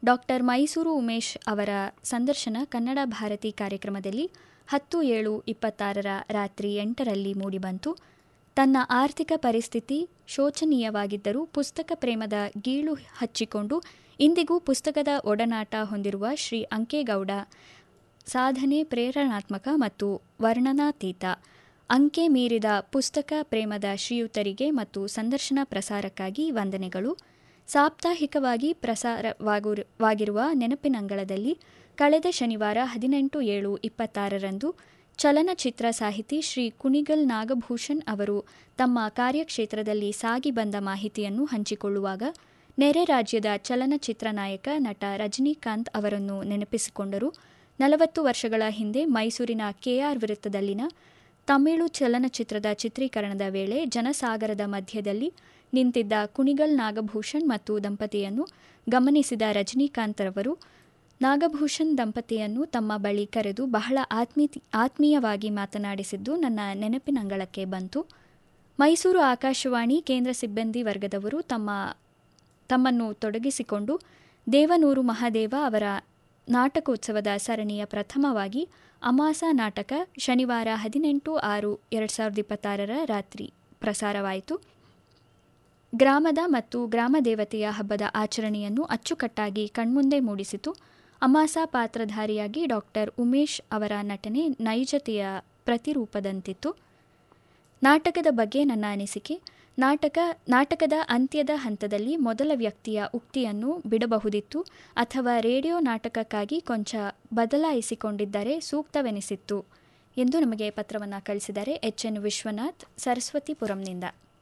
doctor Mysuru Umesh ಅವರ ಸಂದರ್ಶನ ಕನ್ನಡ ಭಾರತಿ ಕಾರ್ಯಕ್ರಮದಲ್ಲಿ ಹತ್ತು ಏಳು ಇಪ್ಪತ್ತಾರರ ರಾತ್ರಿ ಎಂಟರಲ್ಲಿ ಮೂಡಿಬಂತು ತನ್ನ ಆರ್ಥಿಕ ಪರಿಸ್ಥಿತಿ ಶೋಚನೀಯವಾಗಿದ್ದರೂ ಪುಸ್ತಕ ಪ್ರೇಮದ ಗೀಳು ಹಚ್ಚಿಕೊಂಡು ಇಂದಿಗೂ ಪುಸ್ತಕದ ಒಡನಾಟ ಹೊಂದಿರುವ ಶ್ರೀ ಅಂಕೇಗೌಡ ಸಾಧನೆ ಪ್ರೇರಣಾತ್ಮಕ ಮತ್ತು ವರ್ಣನಾತೀತ ಅಂಕೆ ಮೀರಿದ ಪುಸ್ತಕ ಪ್ರೇಮದ ಶ್ರೀಯುತರಿಗೆ ಮತ್ತು ಸಂದರ್ಶನ ಪ್ರಸಾರಕ್ಕಾಗಿ ವಂದನೆಗಳು ಸಾಪ್ತಾಹಿಕವಾಗಿ ಪ್ರಸಾರವಾಗಿರುವ ನೆನಪಿನಂಗಳದಲ್ಲಿ ಕಳೆದ ಶನಿವಾರ ಹದಿನೆಂಟು ಏಳು ಇಪ್ಪತ್ತಾರರಂದು ಚಲನಚಿತ್ರ ಸಾಹಿತಿ ಶ್ರೀ ಕುಣಿಗಲ್ ನಾಗಭೂಷಣ್ ಅವರು ತಮ್ಮ ಕಾರ್ಯಕ್ಷೇತ್ರದಲ್ಲಿ ಸಾಗಿ ಬಂದ ಮಾಹಿತಿಯನ್ನು ಹಂಚಿಕೊಳ್ಳುವಾಗ ನೆರೆ ರಾಜ್ಯದ ಚಲನಚಿತ್ರ ನಾಯಕ ನಟ ರಜನಿಕಾಂತ್ ಅವರನ್ನು ನೆನಪಿಸಿಕೊಂಡರು ನಲವತ್ತು ವರ್ಷಗಳ ಹಿಂದೆ ಮೈಸೂರಿನ ಕೆಆರ್ ವೃತ್ತದಲ್ಲಿನ ತಮಿಳು ಚಲನಚಿತ್ರದ ಚಿತ್ರೀಕರಣದ ವೇಳೆ ಜನಸಾಗರದ ಮಧ್ಯದಲ್ಲಿ ನಿಂತಿದ್ದ ಕುಣಿಗಲ್ ನಾಗಭೂಷಣ್ ಮತ್ತು ದಂಪತಿಯನ್ನು ಗಮನಿಸಿದ ರಜನಿಕಾಂತ್ ರವರು ನಾಗಭೂಷಣ್ ದಂಪತಿಯನ್ನು ತಮ್ಮ ಬಳಿ ಕರೆದು ಬಹಳ ಆತ್ಮೀ ಆತ್ಮೀಯವಾಗಿ ಮಾತನಾಡಿಸಿದ್ದು ನನ್ನ ನೆನಪಿನಂಗಳಕ್ಕೆ ಬಂತು ಮೈಸೂರು ಆಕಾಶವಾಣಿ ಕೇಂದ್ರ ಸಿಬ್ಬಂದಿ ವರ್ಗದವರು ತಮ್ಮ ತಮ್ಮನ್ನು ತೊಡಗಿಸಿಕೊಂಡು ದೇವನೂರು ಮಹಾದೇವ ಅವರ ನಾಟಕೋತ್ಸವದ ಸರಣಿಯ ಪ್ರಥಮವಾಗಿ ಅಮಾಸ ನಾಟಕ ಶನಿವಾರ ಹದಿನೆಂಟು ಆರು ಎರಡು ಸಾವಿರದ ಇಪ್ಪತ್ತಾರರ ರಾತ್ರಿ ಪ್ರಸಾರವಾಯಿತು ಗ್ರಾಮದ ಮತ್ತು ಗ್ರಾಮ ದೇವತೆಯ ಹಬ್ಬದ ಆಚರಣೆಯನ್ನು ಅಚ್ಚುಕಟ್ಟಾಗಿ ಕಣ್ಮುಂದೆ ಮೂಡಿಸಿತು ಅಮಾಸ ಪಾತ್ರಧಾರಿಯಾಗಿ ಡಾಕ್ಟರ್ ಉಮೇಶ್ ಅವರ ನಟನೆ ನೈಜತೆಯ ಪ್ರತಿರೂಪದಂತಿತ್ತು ನಾಟಕದ ಬಗ್ಗೆ ನನ್ನ ಅನಿಸಿಕೆ ನಾಟಕ ನಾಟಕದ ಅಂತ್ಯದ ಹಂತದಲ್ಲಿ ಮೊದಲ ವ್ಯಕ್ತಿಯ ಉಕ್ತಿಯನ್ನು ಬಿಡಬಹುದಿತ್ತು ಅಥವಾ ರೇಡಿಯೋ ನಾಟಕಕ್ಕಾಗಿ ಕೊಂಚ ಬದಲಾಯಿಸಿಕೊಂಡಿದ್ದರೆ ಸೂಕ್ತವೆನಿಸಿತ್ತು ಎಂದು ನಮಗೆ ಪತ್ರವನ್ನು ಕಳಿಸಿದ್ದಾರೆ ಎಚ್ ಎನ್ ವಿಶ್ವನಾಥ್ ಸರಸ್ವತಿಪುರಂನಿಂದ